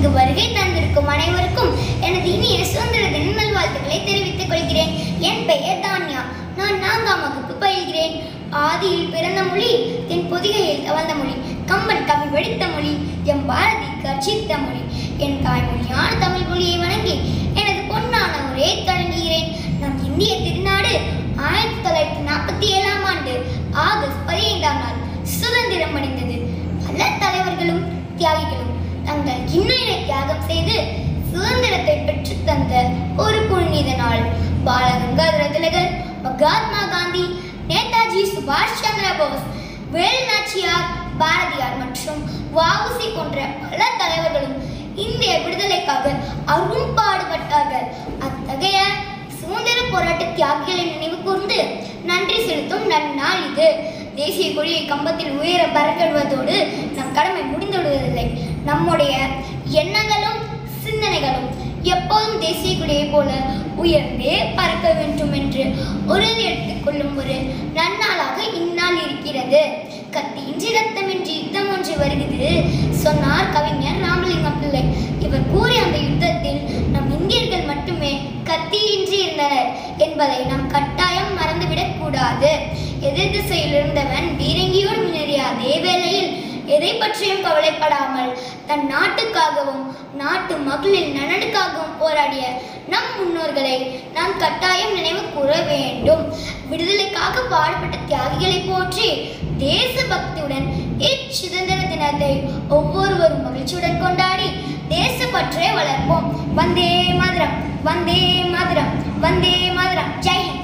இங்கு வருகை தந்திருக்கும் அனைவருக்கும் எனது இனிய சுதந்திர தின நல்வாழ்த்துக்களை தெரிவித்துக் கொள்கிறேன் என் பெயர் தான்யா நான் நான்காம் வகுப்பு பயில்கிறேன் ஆதியில் பிறந்த மொழி என் பொதிகையில் தவழ்ந்த மொழி கம்பன் கவி வெடித்த மொழி எம் பாரதி கர்ச்சித்த மொழி என் தாய்மொழியான தமிழ் மொழியை வணங்கி எனது பொன்னான ஒரே தொடங்குகிறேன் நம் இந்திய திருநாடு ஆயிரத்தி தொள்ளாயிரத்தி நாற்பத்தி ஏழாம் ஆண்டு ஆகஸ்ட் பதினைந்தாம் நாள் சுதந்திரம் அடைந்தது பல தலைவர்களும் தியாகிகளும் தங்கள் இன்னுயிரை தியாகம் செய்து சுதந்திரத்தை பெற்றுத் தந்த ஒரு புனித நாள் பாலகங்காதர திலகர் மகாத்மா காந்தி நேதாஜி சுபாஷ் சந்திர போஸ் வேலு நாச்சியார் பாரதியார் மற்றும் வஉசி போன்ற பல தலைவர்களும் இந்திய விடுதலைக்காக அரும்பாடுபட்டார்கள் அத்தகைய சுதந்திர போராட்ட தியாகிகளை நினைவு கூர்ந்து நன்றி செலுத்தும் நன்னாள் இது தேசிய கொடியை கம்பத்தில் உயர பறக்கடுவதோடு நம் கடமை முடிந்துவிடுவதில்லை நம்முடைய எண்ணங்களும் சிந்தனைகளும் எப்போதும் தேசிய கொடியை போல உயர்ந்தே பறக்க வேண்டும் என்று உறுதி எடுத்துக் கொள்ளும் ஒரு நன்னாளாக இந்நாள் இருக்கிறது கத்தியின்றி ரத்தமின்றி யுத்தம் ஒன்று வருகிறது சொன்னார் கவிஞர் ராமலிங்கம் பிள்ளை இவர் கூறிய அந்த யுத்தத்தில் நம் இந்தியர்கள் மட்டுமே கத்தியின்றி இருந்தனர் என்பதை நாம் கட்டாயம் மறந்துவிடக் கூடாது எதிர் திசையில் இருந்தவன் பீரங்கியோடு முன்னேறிய அதே வேளையில் எதை பற்றியும் கவலைப்படாமல் தன் நாட்டுக்காகவும் நாட்டு மக்களின் நலனுக்காகவும் போராடிய நம் முன்னோர்களை நாம் கட்டாயம் நினைவு கூற வேண்டும் விடுதலைக்காக பாடுபட்ட தியாகிகளை போற்றி தேசபக்தியுடன் இச்சுதந்திர தினத்தை ஒவ்வொருவரும் மகிழ்ச்சியுடன் கொண்டாடி தேசப்பற்றை வளர்ப்போம் வந்தே மாதரம் வந்தே மாதரம் வந்தே மாதரம் ஜெய் ஹிந்த்